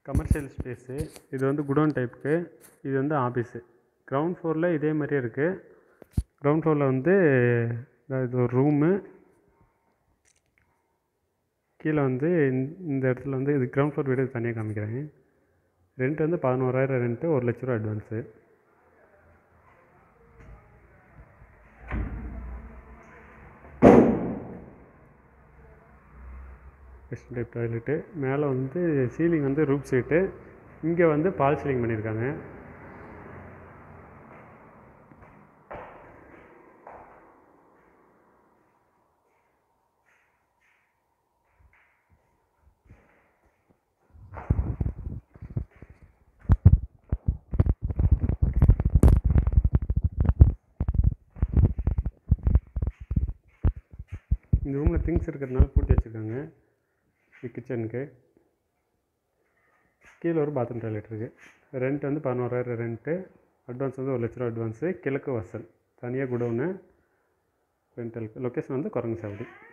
commercial space இது வந்து godown டைப்புக்கு இது வந்து ஆஃபீஸு கிரவுண்ட் ஃப்ளோரில் இதே மாதிரியே இருக்குது கிரவுண்ட் ஃப்ளோரில் வந்து இதான் இது ஒரு ரூமு கீழே வந்து இந்த- இந்த இடத்துல வந்து இது கிரவுண்ட் ஃப்ளோர் வீடு தனியாக காமிக்கிறேன் ரெண்ட் வந்து பதினோராயிரம் ரெண்ட்டு ஒரு லட்ச ரூபா அட்வான்ஸு வெஸ்டர்ன் டைப் டாய்லெட்டு மேலே வந்து சீலிங் வந்து ரூப் சீட்டு இங்கே வந்து பால் சீலிங் பண்ணியிருக்காங்க இந்த ரூமில் திங்ஸ் இருக்கிறதுனால பூட்டி வச்சுருக்காங்க கிச்சனுக்கு கீழே ஒரு பாத்ரூம் டாய்லெட் இருக்குது ரெண்ட் வந்து பதினோராயிரம் ரெண்ட்டு அட்வான்ஸ் வந்து ஒரு லட்ச ரூபா அட்வான்ஸு கிழக்கு வாசல் தனியாக குடோனு ரெண்டலுக்கு லொக்கேஷன் வந்து குரங்கு சாவடி